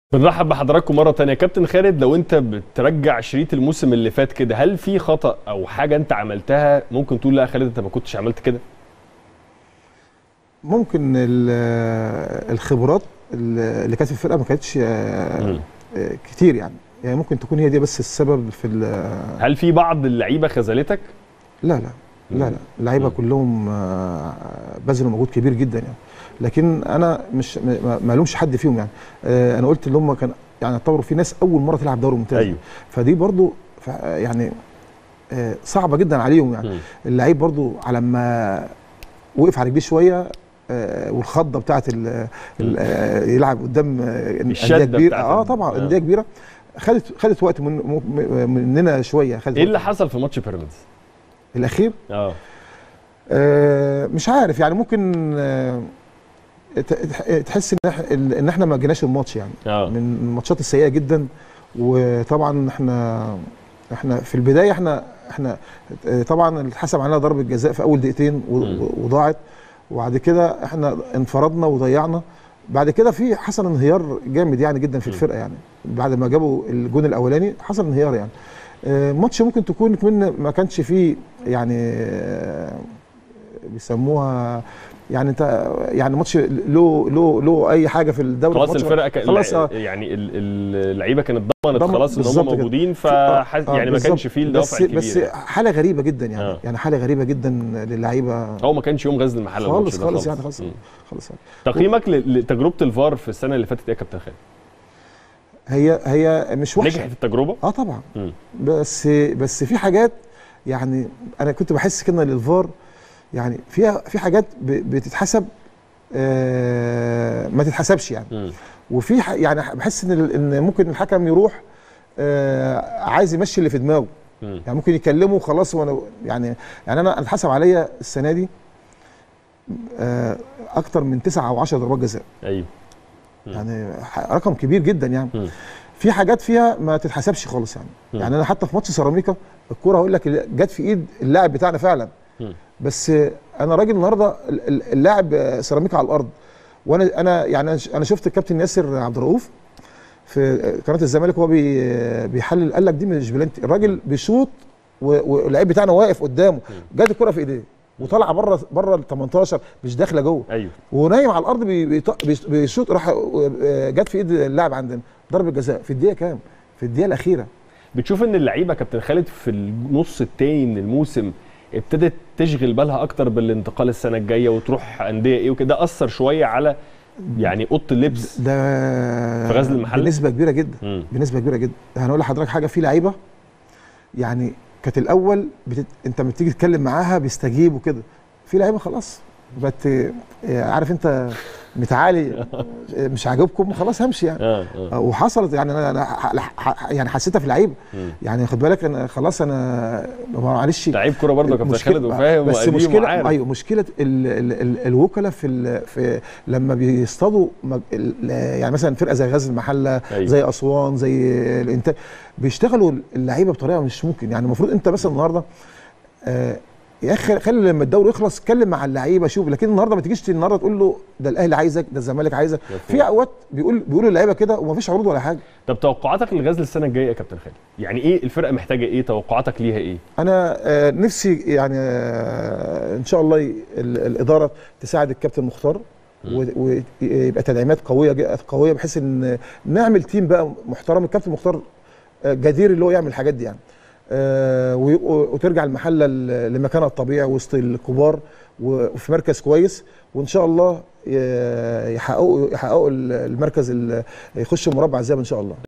بنرحب بحضراتكم مرة تانية كابتن خالد لو انت بترجع شريط الموسم اللي فات كده هل في خطأ او حاجة انت عملتها ممكن تقول لا يا خالد انت ما كنتش عملت كده ممكن ال- الخبرات اللي كانت في الفرقه ما كانتش آه، مم. آه، كتير يعني يعني ممكن تكون هي دي بس السبب في ال- هل في بعض اللعيبة خذلتك لا لا لا لا اللعيبه مم. كلهم آه، بذلوا مجهود كبير جدا يعني لكن انا مش ما ما الومش حد فيهم يعني آه، انا قلت اللي هم كان يعني اعتبروا في ناس اول مره تلعب دوري ممتاز ايوه فدي برضو ف- يعني آه، صعبه جدا عليهم يعني مم. اللعيب برضو على ما وقف على رجليه شويه آه، والخضه بتاعت ال ال آه، يلعب قدام آه، الشدة انديه كبيره بتاعت اه ال- طبعا آه. انديه كبيره خدت خدت وقت من م- مننا شويه خدت ايه اللي وقت. حصل في ماتش بيراميدز الاخير اه آه، مش عارف يعني ممكن آه، ت- تح- تحس ان إح- ان احنا ما جيناش الماتش يعني اه من الماتشات السيئه جدا وطبعا احنا احنا في البدايه احنا احنا اه، طبعا اتحسب علينا ضربه جزاء في اول دقيقتين و- مم. و- وضاعت وبعد كده احنا انفردنا وضيعنا بعد كده في حصل انهيار جامد يعني جدا في مم. الفرقه يعني بعد ما جابوا الجون الاولاني حصل انهيار يعني اه، ماتش ممكن تكون كمان ما كانش فيه يعني اه، بيسموها يعني انت يعني ماتش له له له اي حاجه في الدوري خلاص ماتش- الفرقة كان خلاص اه يعني ال- ال- اللعيبة كانت ضمنت ضمن- خلاص ان هم بالظبط كده. موجودين ف آه، يعني آه، ما كانش بالظبط. فيه الدوافع بس الكبيرة بس يعني. حاله غريبه جدا يعني آه. يعني حاله غريبه جدا للعيبه هو ما كانش يوم غزل المحله الماتش خالص ده خالص يعني خالص مم. خالص يعني. تقييمك ل- لتجربة الفار في السنة اللي فاتت ايه يا كابتن خالد؟ هي هي مش وحشه نجحت التجربة؟ اه طبعا مم. بس بس في حاجات يعني انا كنت بحس كده للفار يعني فيها في حاجات ب- بتتحسب آه ما تتحسبش يعني مم. وفي ح- يعني بحس ان ال- ان ممكن الحكم يروح آه عايز يمشي اللي في دماغه مم. يعني ممكن يكلمه وخلاص وانا يعني يعني انا اتحسب عليا السنه دي آه، اكتر من تسعة او 10 ضربات جزاء ايوه مم. يعني ح- رقم كبير جدا يعني مم. في حاجات فيها ما تتحسبش خالص يعني مم. يعني انا حتى في ماتش سيراميكا الكوره هقول لك جت في ايد اللاعب بتاعنا فعلا مم. بس آه، انا راجل النهارده ال- ال- اللاعب آه، سيراميكا على الارض وانا انا يعني أنا ش- انا شفت الكابتن ياسر عبد الرؤوف في قناه الزمالك وهو بي بيحلل قال لك دي مش بلانتي الراجل بيشوط و- واللعيب بتاعنا واقف قدامه جت الكره في ايديه وطالعه بره بره ال 18 مش داخله جوه ايوه ونايم على الارض بي- بيط- بيش- بيشوط راح آه، جت في ايد اللاعب عندنا ضربه جزاء في الدقيقه كام؟ في الدقيقه الاخيره بتشوف ان اللعيبه كابتن خالد في النص التاني من الموسم ابتدت تشغل بالها اكتر بالانتقال السنه الجايه وتروح انديه ايه وكده ده اثر شويه على يعني اوضه اللبس ده في غزل المحله؟ بنسبه كبيره جدا مم. بنسبه كبيره جدا هنقول لحضرتك حاجه في لعيبه يعني كانت الاول بتت... انت لما تيجي تتكلم معاها بيستجيبوا كده في لعيبه خلاص بقت آه، عارف انت متعالي آه، مش عاجبكم خلاص همشي يعني اه اه آه، وحصلت يعني انا أنا ح- ح- يعني حسيتها في لعيبه مم. يعني خد بالك انا خلاص انا معلش لعيب كوره برضه يا كابتن مشكلة- خالد وفاهم بس وقديم مشكله وعارف. ايوه مشكله ال ال ال الوكلاء في, ال في لما بيصطادوا مج- ال- يعني مثلا فرقه زي غزل المحله أيوة. زي اسوان زي الانتاج بيشتغلوا اللعيبه بطريقه مش ممكن يعني المفروض انت مثلا النهارده آه يا اخي خلي لما الدوري يخلص اتكلم مع اللعيبه شوف لكن النهارده ما تجيش النهارده تقول له ده الاهلي عايزك ده الزمالك عايزك مفهوم. في اوقات بيقول بيقولوا اللعيبه كده ومفيش عروض ولا حاجه طب توقعاتك للغزل السنه الجايه يا كابتن خالد يعني ايه الفرقه محتاجه ايه توقعاتك ليها ايه انا آه، نفسي يعني آه، ان شاء الله ي- ال- الاداره تساعد الكابتن مختار و- ويبقى تدعيمات قويه ج- قويه بحيث ان نعمل تيم بقى محترم الكابتن مختار آه، جدير اللي هو يعمل الحاجات دي يعني آه، وي- وترجع المحله ل- لمكانها الطبيعي وسط الكبار و- وفي مركز كويس وان شاء الله ي- يحققوا يحققوا المركز ال- يخشوا المربع الذهبي ان شاء الله